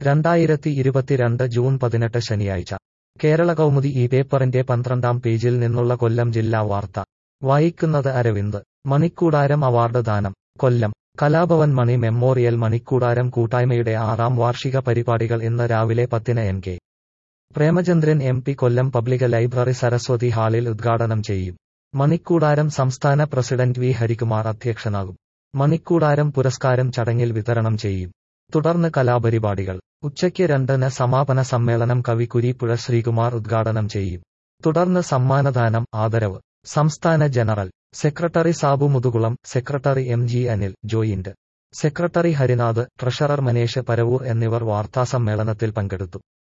രണ്ടായിരത്തി ഇരുപത്തിരണ്ട് ജൂൺ പതിനെട്ട് ശനിയാഴ്ച കേരള കൗമുദി ഈ പേപ്പറിന്റെ പന്ത്രണ്ടാം പേജിൽ നിന്നുള്ള കൊല്ലം ജില്ലാ വാർത്ത വായിക്കുന്നത് അരവിന്ദ് മണിക്കൂടാരം അവാർഡ് ദാനം കൊല്ലം കലാഭവൻ മണി മെമ്മോറിയൽ മണിക്കൂടാരം കൂട്ടായ്മയുടെ ആറാം വാർഷിക പരിപാടികൾ ഇന്ന് രാവിലെ പത്തിന് N K Premachandran M P Kollam public library Saraswati ഹാളിൽ ഉദ്ഘാടനം ചെയ്യും മണിക്കൂടാരം സംസ്ഥാന പ്രസിഡന്റ് വി ഹരികുമാർ അധ്യക്ഷനാകും മണിക്കൂടാരം പുരസ്കാരം ചടങ്ങിൽ വിതരണം ചെയ്യും തുടർന്ന് കലാപരിപാടികൾ ഉച്ചയ്ക്ക് രണ്ടിന് സമാപന സമ്മേളനം കവി കുരീപ്പുഴ ശ്രീകുമാർ ഉദ്ഘാടനം ചെയ്യും തുടർന്ന് സമ്മാനദാനം ആദരവ് സംസ്ഥാന general secretary Sabu Muthukulam secretary M G Anil joint secretary Harinath treasurer Manesh Paravur എന്നിവർ വാർത്താസമ്മേളനത്തിൽ പങ്കെടുത്തു